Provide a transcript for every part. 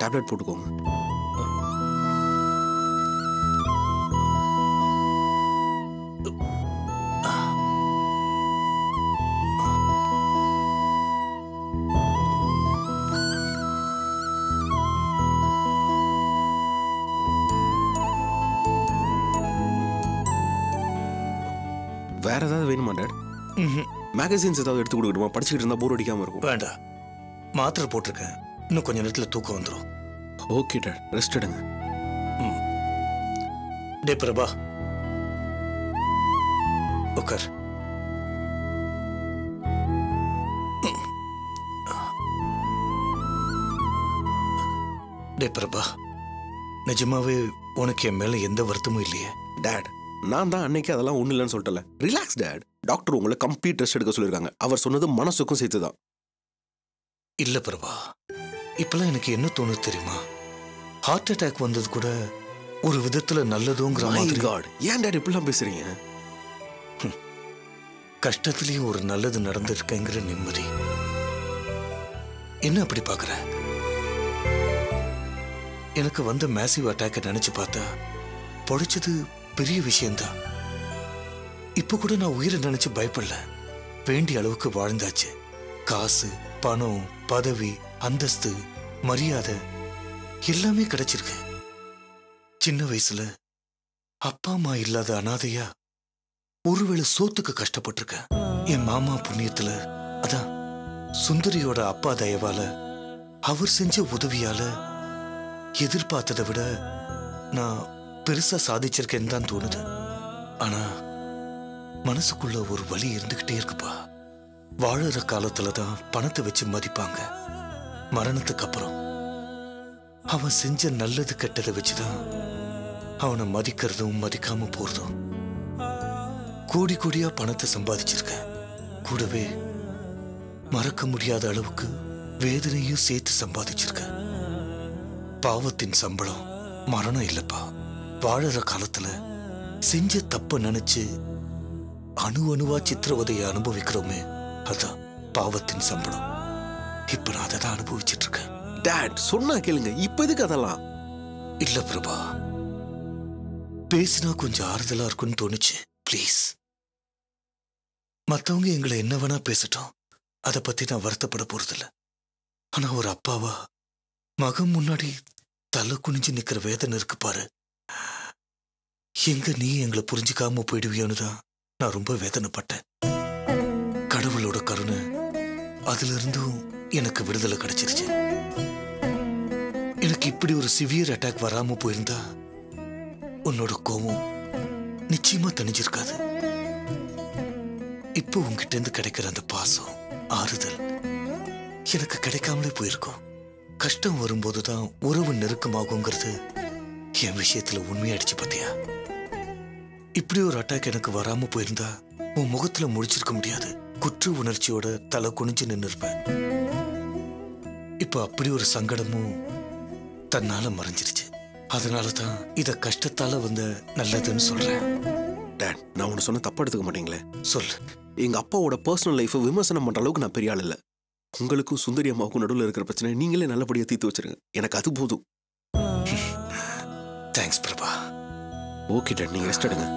Tablet போட்டுக்கோங்க வேற ஏதாவது வேணுமா டேட் ம்ஹும். மேகசின்ஸ் ஏதாவது எடுத்து கொடுக்கணுமா படிச்சுக்கிட்டு இருந்தா போர் அடிக்காம இருக்கும் வேண்டாம் மாத்திரை போட்டிருக்கேன் இன்னும் கொஞ்ச நேரத்தில் தூக்கம் வந்துடும் ஓகே டேட் ரெஸ்ட் எடுங்க டே பிரபா உட்கார் டே பிரபா நிஜமாவே உனக்கு என் மேல எந்த வருத்தமும் இல்லையே டேட் நான் தான் அன்னைக்கு அதெல்லாம் ஒண்ணு இல்லைன்னு சொல்லிட்டல ரிலாக்ஸ் டேட் டாக்டர் உங்களை கம்ப்ளீட் ரெஸ்ட் எடுக்க சொல்லியிருக்காங்க அவர் சொன்னது மனசுக்கும் சேர்த்து தான் இல்ல பிரபா இப்பெல்லாம் எனக்கு என்ன தோணுது தெரியுமா ஹார்ட் அட்டாக் வந்தது கூட ஒரு விதத்துல நல்லதுங்கிற மாதிரி காட் ஏன் டேட் இப்படிலாம் பேசுறீங்க கஷ்டத்திலேயும் ஒரு நல்லது நடந்திருக்கேங்கிற நிம்மதி என்ன அப்படி பார்க்கற எனக்கு வந்த மேசிவ் அட்டாக்கை நினைச்சு பார்த்தா பொழைச்சது பெரிய விஷயம்தான் இப்ப கூட நான் உயிரை நினைச்சு பயப்படல வேண்டிய அளவுக்கு வாழ்ந்தாச்சு காசு பணம் பதவி அந்தஸ்து மரியாதை எல்லாமே கிடைச்சிருக்கு சின்ன வயசுல அப்பா அம்மா இல்லாத அனாதையா ஒருவேளை சோத்துக்கு கஷ்டப்பட்டிருக்கேன் என் மாமா புண்ணியத்துல அதான் சுந்தரியோட அப்பா தயவால அவர் செஞ்ச உதவியால எதிர்பார்த்ததை விட நான் பெருசா சாதிச்சிருக்கேன்னு தான் தோணுது ஆனா மனசுக்குள்ள ஒரு வலி இருந்துகிட்டே இருக்குப்பா வாழற காலத்துல தான் பணத்தை வச்சு மதிப்பாங்க மரணத்துக்கு அப்புறம் அவன் செஞ்ச நல்லது கெட்டதை வச்சுதான் அவனை மதிக்கிறதும் மதிக்காம போறதும் கோடி கோடியா பணத்தை சம்பாதிச்சிருக்க கூடவே மறக்க முடியாத அளவுக்கு வேதனையும் சேர்த்து சம்பாதிச்சிருக்க பாவத்தின் சம்பளம் மரணம் இல்லப்பா வாழற காலத்துல செஞ்ச தப்ப நினைச்சு அணு அணுவா சித்திரவதையை அனுபவிக்கிறோமே அதான் பாவத்தின் சம்பளம் இப்ப நான் அதை தான் அனுபவிச்சிட்டு இருக்கேன் டேட் சொன்னா கேளுங்க இப்ப எதுக்கு அதெல்லாம் இல்ல பிரபா பேசினா கொஞ்சம் ஆறுதலா இருக்கும்னு தோணுச்சு ப்ளீஸ் மத்தவங்க எங்களை என்ன வேணா பேசட்டும் அதை பத்தி நான் வருத்தப்பட போறதில்ல ஆனா ஒரு அப்பாவா மகன் முன்னாடி தலை குனிஞ்சு நிக்கிற வேதனை இருக்கு பாரு எங்க நீ எங்களை புரிஞ்சுக்காம போயிடுவியோன்னு தான் நான் ரொம்ப வேதனைப்பட்டேன் கடவுளோட கருணை அதுல இருந்தும் எனக்கு விடுதலை கிடைச்சிருச்சு எனக்கு இப்படி ஒரு சிவியர் அட்டாக் வராம போயிருந்தா உன்னோட கோவம் நிச்சயமா தணிஞ்சிருக்காது இப்போ உன்கிட்ட இருந்து கிடைக்கிற அந்த பாசம் ஆறுதல் எனக்கு கிடைக்காமலே போயிருக்கும் கஷ்டம் வரும்போதுதான் உறவு நெருக்கமாகுங்கிறது என் விஷயத்துல உண்மையாயிடுச்சு பாத்தியா இப்படி ஒரு அட்டாக் எனக்கு வராம போயிருந்தா உன் முகத்துல முடிச்சிருக்க முடியாது குற்ற உணர்ச்சியோட தலை குனிஞ்சு நின்னு இருப்பேன் இப்ப அப்படி ஒரு சங்கடமும் தன்னால மறைஞ்சிருச்சு அதனால தான் இத கஷ்டத்தால வந்த நல்லதுன்னு சொல்றேன் டேட் நான் உன்னை சொன்ன தப்பா எடுத்துக்க மாட்டீங்களே சொல்லு எங்க அப்பாவோட பர்சனல் லைஃபை விமர்சனம் பண்ற அளவுக்கு நான் பெரிய ஆள் இல்ல உங்களுக்கும் சுந்தரி அம்மாவுக்கும் நடுவில் இருக்கிற பிரச்சனை நீங்களே நல்லபடியா தீர்த்து வச்சிருங்க எனக்கு அது போதும் தேங்க்ஸ் பிரபா ஓகே டேட் நீங்க ரெஸ்ட் எடுங்க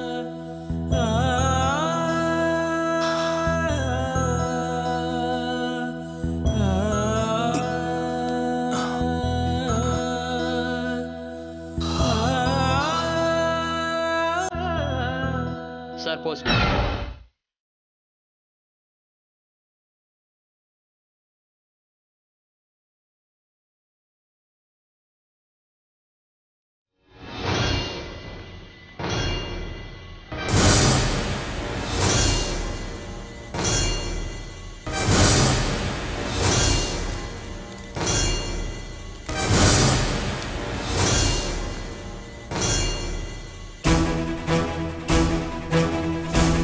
சார் போஸ்ட் டேட்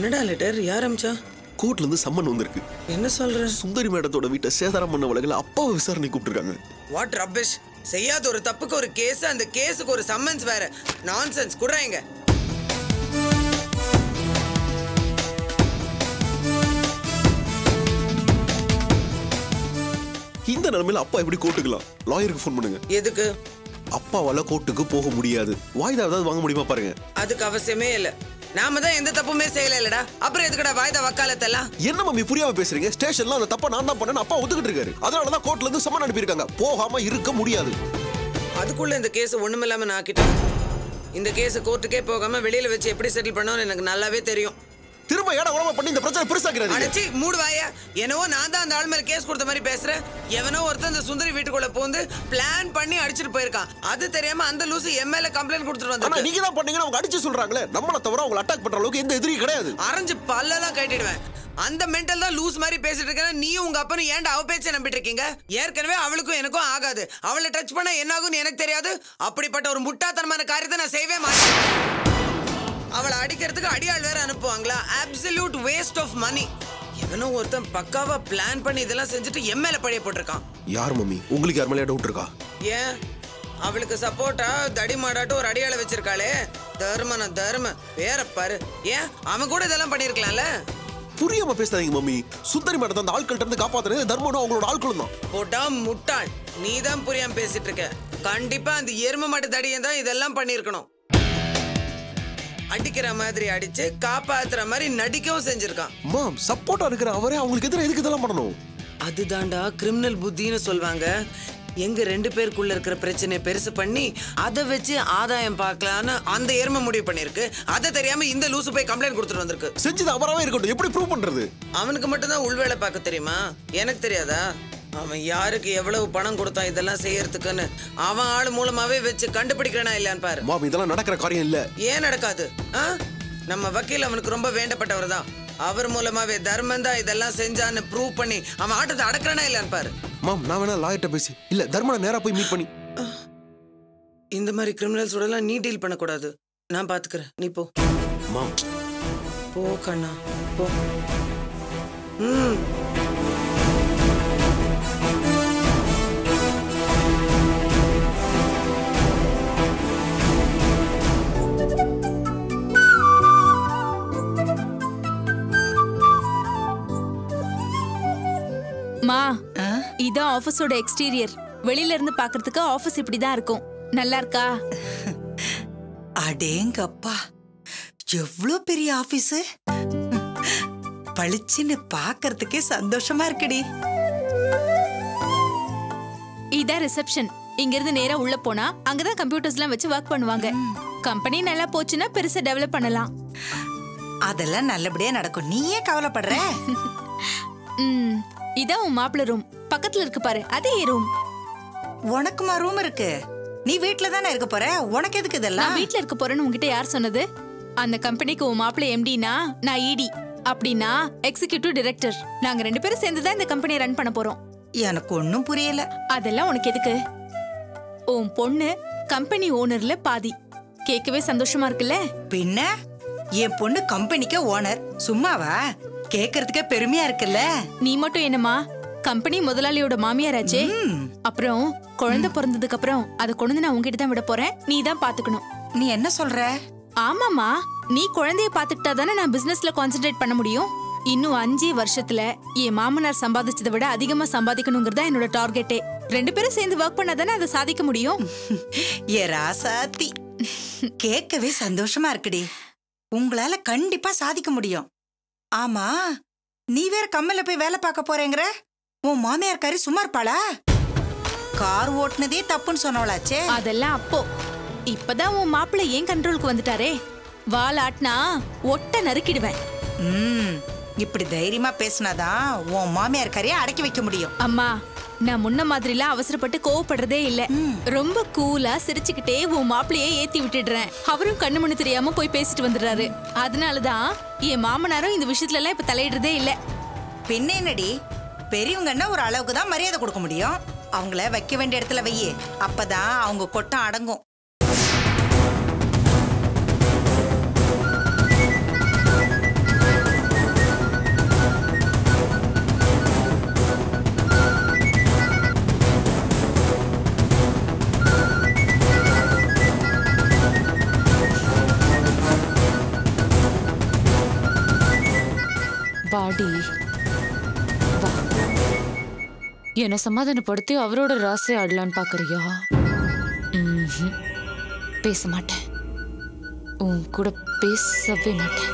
என்னடா லெட்டர் யார் அமிச்சா கோர்ட்ல இருந்து சம்மன் வந்திருக்கு என்ன சொல்ற சுந்தரி மேடத்தோட வீட்டை சேதாரம் பண்ண வழக்கில் அப்பாவை விசாரணை கூப்பிட்டுருக்காங்க வாட் ரப்பிஷ் செய்யாத ஒரு தப்புக்கு ஒரு கேஸ் அந்த கேஸுக்கு ஒரு சம்மன்ஸ் வேற நான்சென்ஸ் குடுறாங்க இந்த நிலைமையில அப்பா எப்படி கோர்ட்டுக்கலாம் லாயருக்கு ஃபோன் பண்ணுங்க எதுக்கு அப்பாவால கோர்ட்டுக்கு போக முடியாது வாய்தா ஏதாவது வாங்க முடியுமா பாருங்க அதுக்கு அவசியமே இல்ல நாம தான் எந்த தப்புமே செய்யல இல்லடா அப்புறம் எதுக்குடா வாய்தா வக்காலத்தெல்லாம் என்ன மம்மி புரியாம பேசுறீங்க ஸ்டேஷன்ல அந்த தப்பா நான் தான் பண்ணேன்னு அப்பா ஒத்துக்கிட்டு இருக்காரு அதனால தான் கோர்ட்ல இருந்து சம்மன் அனுப்பியிருக்காங்க போகாம இருக்க முடியாது அதுக்குள்ள இந்த கேஸ் ஒண்ணுமில்லாம நான் ஆக்கிட்டேன் இந்த கேஸ் கோர்ட்டுக்கே போகாம வெளியில வச்சு எப்படி செட்டில் பண்ணோம்னு எனக்கு நல்லாவே தெரியும் திரும்ப ஏடா உடம்ப பண்ணி இந்த பிரச்சனை பெருசாக்கிறாரு அடைச்சி மூடு வாயா என்னவோ நான் தான் அந்த ஆள் மேல கேஸ் கொடுத்த மாதிரி பேசுறேன் எவனோ ஒருத்தன் இந்த சுந்தரி வீட்டுக்குள்ள பூந்து பிளான் பண்ணி அடிச்சிட்டு போயிருக்கான் அது தெரியாம அந்த லூசு என் மேல கம்ப்ளைண்ட் கொடுத்துட்டு ஆனா வந்து நீங்க தான் பண்ணீங்கன்னு அவங்க அடிச்சு சொல்றாங்களே நம்மள தவிர அவங்க அட்டாக் பண்ற அளவுக்கு எந்த எதிரியும் கிடையாது அரைஞ்சு பல்லெல்லாம் கட்டிடுவேன் அந்த மென்டல் தான் லூஸ் மாதிரி பேசிட்டு இருக்கேன் நீயும் உங்க அப்பனும் ஏன்டா அவ பேச்சை நம்பிட்டு இருக்கீங்க ஏற்கனவே அவளுக்கும் எனக்கும் ஆகாது அவளை டச் பண்ணா என்ன ஆகும்னு எனக்கு தெரியாது அப்படிப்பட்ட ஒரு முட்டாத்தனமான காரியத்தை நான் செய்யவே மாட்டேன் அவளை அடிக்கிறதுக்கு அடியாள் வேற அனுப்புவாங்களா அப்சல்யூட் வேஸ்ட் ஆஃப் மணி எவனோ ஒருத்தன் பக்காவா பிளான் பண்ணி இதெல்லாம் செஞ்சுட்டு என் மேல பழைய போட்டிருக்கான் யார் மம்மி உங்களுக்கு யார் மேலே டவுட் இருக்கா ஏன் அவளுக்கு சப்போர்ட்டா தடி மாடாட்டும் ஒரு அடியாளை வச்சிருக்காளே தர்மன தர்ம வேற பாரு ஏன் அவன் கூட இதெல்லாம் பண்ணிருக்கலாம்ல புரியாம பேசாதீங்க மம்மி சுந்தரி மேடத்தை அந்த ஆட்கள்ட்ட இருந்து காப்பாத்துறது தர்மனும் அவங்களோட ஆட்களும் தான் போட்டா முட்டாள் நீ தான் புரியாம பேசிட்டு இருக்க கண்டிப்பா அந்த எரும மாட்டு தடியன் தான் இதெல்லாம் பண்ணிருக்கணும் அடிக்கிற மாதிரி அடிச்சு காப்பாத்துற மாதிரி நடிக்கவும் செஞ்சிருக்கான் மாம் சப்போர்ட்டா இருக்கிற அவரே அவங்களுக்கு எதிராக எதுக்கு இதெல்லாம் பண்ணணும் அதுதான்டா கிரிமினல் புத்தின்னு சொல்வாங்க எங்க ரெண்டு பேருக்குள்ள இருக்கிற பிரச்சனையை பெருசு பண்ணி அதை வச்சு ஆதாயம் பார்க்கலான்னு அந்த எருமை முடிவு பண்ணிருக்கு அதை தெரியாம இந்த லூசு போய் கம்ப்ளைண்ட் கொடுத்துட்டு வந்திருக்கு செஞ்சது அவராவே இருக்கட்டும் எப்படி ப்ரூவ் பண்றது அவனுக்கு மட்டும்தான் உள்வேலை பார்க்க தெரியுமா எனக்கு தெரியாதா அவன் யாருக்கு எவ்வளவு பணம் கொடுத்தான் இதெல்லாம் செய்யறதுக்குன்னு அவன் ஆள் மூலமாவே வச்சு கண்டுபிடிக்கிறானா இல்லையான்னு பாரு மாம் இதெல்லாம் நடக்கிற காரியம் இல்ல ஏன் நடக்காது ஆ? நம்ம வக்கீல் அவனுக்கு ரொம்ப வேண்டப்பட்டவர் தான் அவர் மூலமாவே தர்மம் தான் இதெல்லாம் செஞ்சான்னு ப்ரூவ் பண்ணி அவன் ஆட்டத்தை அடக்குறானா இல்லையான்னு பாரு மாம் நான் வேணா லாயர்ட்ட பேசி இல்ல தர்மனை நேரா போய் மீட் பண்ணி இந்த மாதிரி கிரிமினல்ஸோட எல்லாம் நீ டீல் பண்ணக்கூடாது நான் பாத்துக்கிறேன் நீ போ மாம் போ கண்ணா போ ம் மா இதான் ஆபீஸோட எக்ஸ்டீரியர் வெளியில இருந்து பார்க்கிறதுக்கு ஆபீஸ் இப்படிதான் இருக்கும் நல்லா இருக்கா அடேங்கப்பா எவ்வளோ பெரிய ஆபீஸ் பளிச்சுன்னு பார்க்கறதுக்கே சந்தோஷமா இருக்குடி இதான் ரிசப்ஷன் இங்க இருந்து நேரா உள்ள போனா அங்கதான் கம்ப்யூட்டர்ஸ்லாம் வச்சு ஒர்க் பண்ணுவாங்க கம்பெனி நல்லா போச்சுன்னா பெருசா டெவலப் பண்ணலாம் அதெல்லாம் நல்லபடியா நடக்கும் நீ ஏன் கவலைப்படுற ம் இதான் உன் மாப்பிள்ள ரூம் பக்கத்துல இருக்கு பாரு அதே ரூம் உனக்குமா ரூம் இருக்கு நீ வீட்ல தானே இருக்க போற உனக்கு எதுக்கு இதெல்லாம் நான் வீட்ல இருக்க போறேன்னு உன்கிட்ட யார் சொன்னது அந்த கம்பெனிக்கு உன் மாப்பிள்ள எம்டினா நான் இடி அப்படின்னா எக்ஸிகியூட்டிவ் டைரக்டர் நாங்க ரெண்டு பேரும் சேர்ந்து தான் இந்த கம்பெனியை ரன் பண்ண போறோம் எனக்கு ஒன்னும் புரியல அதெல்லாம் உனக்கு எதுக்கு உன் பொண்ணு கம்பெனி ஓனர்ல பாதி கேட்கவே சந்தோஷமா இருக்குல்ல பின்ன என் பொண்ணு கம்பெனிக்கு ஓனர் சும்மாவா கேக்குறதுக்கே பெருமையா இருக்குல்ல நீ மட்டும் என்னமா கம்பெனி முதலாளியோட மாமியாராச்சே அப்புறம் குழந்தை பிறந்ததுக்கு அப்புறம் அதை கொண்டு வந்து நான் உங்ககிட்ட தான் விட போறேன் நீ தான் பாத்துக்கணும் நீ என்ன சொல்ற ஆமாமா நீ குழந்தைய பாத்துக்கிட்டா தானே நான் பிசினஸ்ல கான்சென்ட்ரேட் பண்ண முடியும் இன்னும் அஞ்சே வருஷத்துல என் மாமனார் சம்பாதிச்சதை விட அதிகமா சம்பாதிக்கணுங்கிறது தான் என்னோட டார்கெட்டே ரெண்டு பேரும் சேர்ந்து ஒர்க் பண்ணா தானே அதை சாதிக்க முடியும் ஏ ராசாத்தி கேட்கவே சந்தோஷமா இருக்குடி உங்களால கண்டிப்பா சாதிக்க முடியும் ஆமா நீ வேற கம்மல்ல போய் வேலை பார்க்க போறேங்கிற உன் மாமியார் கறி சும்மா இருப்பாளா கார் ஓட்டுனதே தப்புன்னு சொன்னவளாச்சே அதெல்லாம் அப்போ இப்பதான் உன் மாப்பிள்ளை ஏன் கண்ட்ரோலுக்கு வந்துட்டாரே வால் ஆட்டினா ஒட்ட நறுக்கிடுவேன் ம் இப்படி தைரியமா பேசினாதான் உன் மாமியார் கறியை அடக்கி வைக்க முடியும் அம்மா நான் முன்ன மாதிரிலாம் அவசரப்பட்டு கோவப்படுறதே இல்ல ரொம்ப கூலா சிரிச்சுக்கிட்டே உன் மாப்பிளையே ஏத்தி விட்டுடுறேன் அவரும் கண்ணு மண்ணு தெரியாம போய் பேசிட்டு வந்துடுறாரு அதனாலதான் என் மாமனாரும் இந்த விஷயத்துல எல்லாம் இப்ப தலையிடுறதே இல்ல பின்ன என்னடி பெரியவங்கன்னா ஒரு அளவுக்கு தான் மரியாதை கொடுக்க முடியும் அவங்கள வைக்க வேண்டிய இடத்துல வையே அப்பதான் அவங்க கொட்டம் அடங்கும் வாடி வா என்னை சமாதானப்படுத்தி அவரோட ராசை ஆடலான்னு பாக்குறியா ம்ஹும். பேச மாட்டேன் உன் கூட பேசவே மாட்டேன்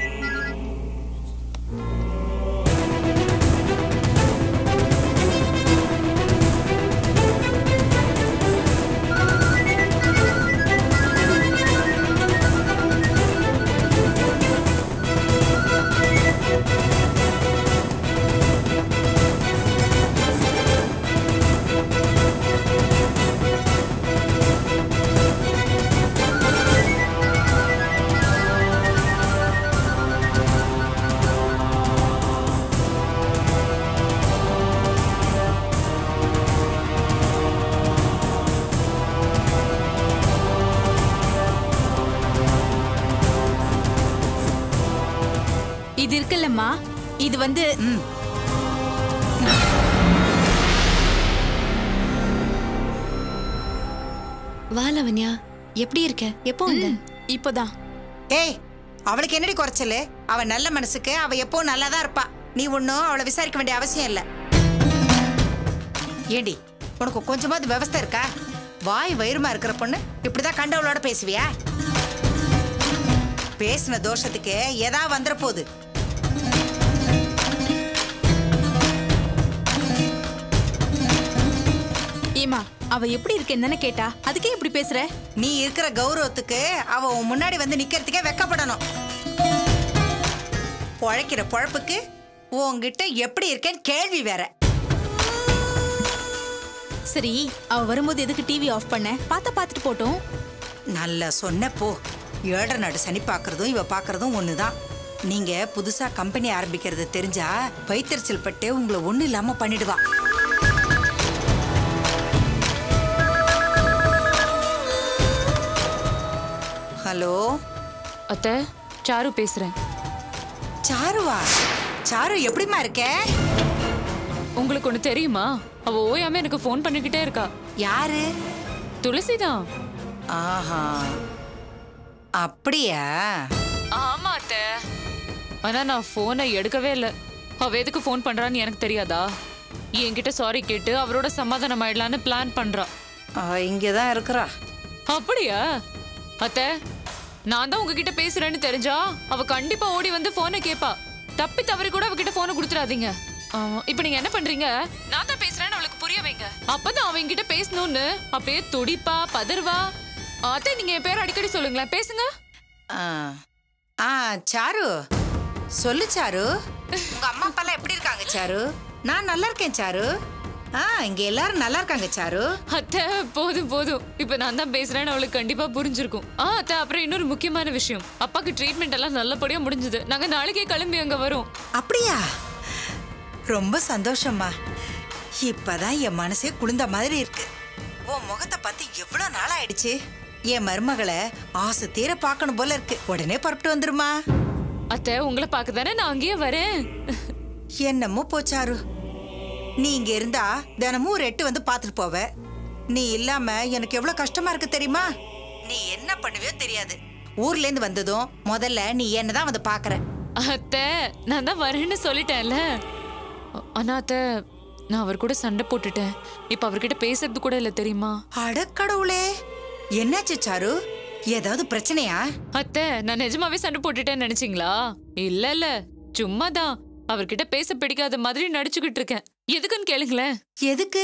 இது இருக்குல்லம்மா இது வந்து வா லவண்யா எப்படி இருக்க எப்போ வந்த ம், இப்போதான் ஏய் அவளுக்கு என்னடி குறைச்சலு அவ நல்ல மனசுக்கு அவ எப்போ நல்லா தான் இருப்பா நீ ஒன்றும் அவளை விசாரிக்க வேண்டிய அவசியம் இல்லை ஏடி உனக்கு கொஞ்சமாவது விவஸ்தை இருக்கா வாய் வயிறுமா இருக்கிற பொண்ணு இப்படிதான் கண்டவளோட பேசுவியா பேசின தோஷத்துக்கு ஏதா வந்துட போகுது ஏமா அவ எப்படி இருக்கேன்னு தானே கேட்டா அதுக்கே இப்படி பேசுற நீ இருக்கிற கௌரவத்துக்கு அவ உன் முன்னாடி வந்து நிக்கிறதுக்கே வெக்கப்படணும் பொழைக்கிற பொழப்புக்கு உன்கிட்ட எப்படி இருக்கேன்னு கேள்வி வேற சரி அவ வரும்போது எதுக்கு டிவி ஆஃப் பண்ண பார்த்தா பார்த்துட்டு போட்டோம் நல்லா சொன்ன போ ஏழரை நாடு சனி பார்க்கறதும் இவ பார்க்கறதும் ஒண்ணுதான் நீங்க புதுசா கம்பெனி ஆரம்பிக்கிறது தெரிஞ்சா வைத்தறிச்சல் பட்டு உங்களை ஒண்ணு இல்லாம பண்ணிடுவா ஹலோ அத்தை சாரு பேசுறேன் சாருவா சாரு எப்படிம்மா இருக்க உங்களுக்கு ஒண்ணு தெரியுமா அவ ஓயாம எனக்கு ஃபோன் பண்ணிக்கிட்டே இருக்கா யாரு துளசி தான் ஆஹா அப்படியா ஆமா அத்தை ஆனா நான் போனை எடுக்கவே இல்ல அவ எதுக்கு ஃபோன் பண்றான்னு எனக்கு தெரியாதா என்கிட்ட சாரி கேட்டு அவரோட சமாதானம் ஆயிடலான்னு பிளான் பண்றா அவ இங்கதான் இருக்கிறா அப்படியா அத்தை நான் தான் உங்ககிட்ட பேசுறேன்னு தெரிஞ்சா அவ கண்டிப்பா ஓடி வந்து போனை கேப்பா தப்பி தவறி கூட அவகிட்ட போனை கொடுத்துறாதீங்க ஆ, இப்ப நீங்க என்ன பண்றீங்க நான் தான் பேசுறேன்னு அவளுக்கு புரிய வைங்க அப்பதான் அவ என்கிட்ட பேசணும்னு அப்படியே துடிப்பா பதறுவா அத்தை நீங்க என் பேர் அடிக்கடி சொல்லுங்களேன் பேசுங்க ஆ. ஆ சாரு சொல்லு சாரு உங்க அம்மா அப்பா எல்லாம் எப்படி இருக்காங்க சாரு நான் நல்லா இருக்கேன் சாரு ஆ இங்க எல்லாரும் நல்லா இருக்காங்க சாரு அத்தை போதும் போதும் இப்ப நான் தான் பேசுறேன்னு அவளுக்கு கண்டிப்பா புரிஞ்சிருக்கும் ஆ அத்தை அப்புறம் இன்னொரு முக்கியமான விஷயம் அப்பாக்கு ட்ரீட்மெண்ட் எல்லாம் நல்லபடியா முடிஞ்சது நாங்க நாளைக்கே கிளம்பி அங்க வரோம் அப்படியா ரொம்ப சந்தோஷம்மா இப்பதான் என் மனசே குளிர்ந்த மாதிரி இருக்கு உன் முகத்தை பார்த்து எவ்வளவு நாள் ஆயிடுச்சு என் மருமகளை ஆசை தீர பார்க்கணும் போல இருக்கு உடனே புறப்பட்டு வந்துருமா அத்தை உங்களை பார்க்க தானே நான் அங்கேயே வரேன் என்னமோ போச்சாரு நீ இங்க இருந்தா தினமும் ஒரு எட்டு வந்து பார்த்துட்டு போவ நீ இல்லாம எனக்கு எவ்வளவு கஷ்டமா இருக்கு தெரியுமா நீ என்ன பண்ணுவியோ தெரியாது ஊர்ல இருந்து வந்ததும் முதல்ல நீ என்னதான் வந்து பாக்குற அத்தை நான் தான் வரேன்னு சொல்லிட்டேன்ல ஆனா அத்தை நான் அவர் கூட சண்டை போட்டுட்டேன் இப்ப அவர்கிட்ட பேசுறது கூட இல்ல தெரியுமா அடக்கடவுளே என்னாச்சு சாரு ஏதாவது பிரச்சனையா அத்தை நான் நிஜமாவே சண்டை போட்டுட்டேன்னு நினைச்சீங்களா இல்ல இல்ல சும்மா தான் அவர்கிட்ட பேச பிடிக்காத மாதிரி நடிச்சுக்கிட்டு இருக்கேன் எதுக்குன்னு கேளுங்களேன் எதுக்கு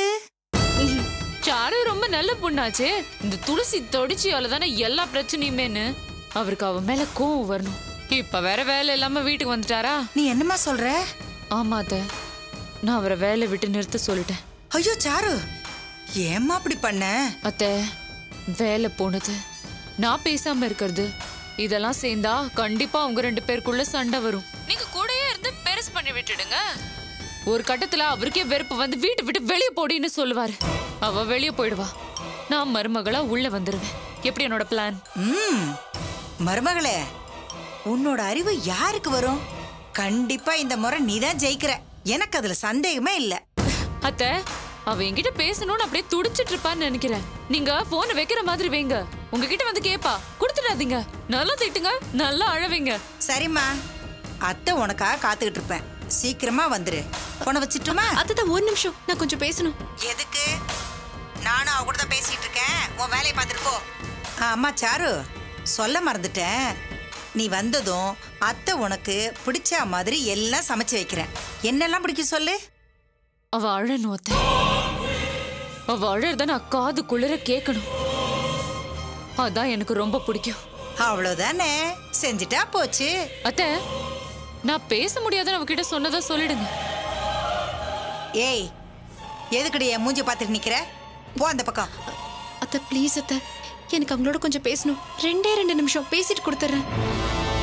சாரு ரொம்ப நல்ல பொண்ணாச்சே இந்த துளசி தொடிச்சியால தானே எல்லா பிரச்சனையுமேன்னு அவருக்கு அவ மேல கோவம் வரணும் இப்ப வேற வேலை இல்லாம வீட்டுக்கு வந்துட்டாரா நீ என்னம்மா சொல்ற ஆமா அத்தை நான் அவரை வேலை விட்டு நிறுத்த சொல்லிட்டேன் ஐயோ சாரு ஏம்மா அப்படி பண்ண அத்தை வேலை போனது நான் பேசாம இருக்கிறது இதெல்லாம் சேர்ந்தா கண்டிப்பா உங்க ரெண்டு பேருக்குள்ள சண்டை வரும் நீங்க கூடயே இருந்து பெருசு பண்ணி விட்டுடுங்க ஒரு கட்டத்துல அவருக்கே வெறுப்பு வந்து வீட்டை விட்டு வெளியே போடின்னு சொல்லுவாரு அவ வெளியே போயிடுவா நான் மருமகளா உள்ள வந்துருவேன் எப்படி என்னோட பிளான் ம் மருமகளே உன்னோட அறிவு யாருக்கு வரும் கண்டிப்பா இந்த முறை நீதான் ஜெயிக்கிற எனக்கு அதுல சந்தேகமே இல்ல அத்தை அவ என்கிட்ட பேசணும்னு அப்படியே துடிச்சிட்டு இருப்பான்னு நினைக்கிறேன் நீங்க போனை வைக்கிற மாதிரி வைங்க உங்ககிட்ட வந்து கேப்பா கொடுத்துடாதீங்க நல்லா திட்டுங்க நல்லா அழவைங்க சரிம்மா அத்தை உனக்காக காத்துக்கிட்டு இருப்பேன் சீக்கிரமா வந்துரு போன வச்சுட்டுமா அத்தை ஒரு நிமிஷம் நான் கொஞ்சம் பேசணும் எதுக்கு நானும் அவ கூட தான் பேசிட்டு இருக்கேன் உன் வேலையை பார்த்துட்டு போ ஆ, அம்மா சாரு சொல்ல மறந்துட்டேன் நீ வந்ததும் அத்தை உனக்கு பிடிச்ச மாதிரி எல்லாம் சமைச்சு வைக்கிறேன் என்னெல்லாம் பிடிக்கும் சொல்லு அவ அழணும் அத்தை அவ அழறத நான் காது குளிர கேட்கணும் அதான் எனக்கு ரொம்ப பிடிக்கும் அவ்வளவுதானே செஞ்சுட்டா போச்சு அத்தை நான் பேச முடியாதுன்னு அவகிட்ட சொன்னதா சொல்லிடுங்க ஏய் எதுக்குடி என் மூஞ்சி பார்த்துட்டு நிக்கிற போ அந்த பக்கம் அத்தை ப்ளீஸ் அத்தை எனக்கு அவங்களோட கொஞ்சம் பேசணும் ரெண்டே ரெண்டு நிமிஷம் பேசிட்டு கொடுத்துட்றேன்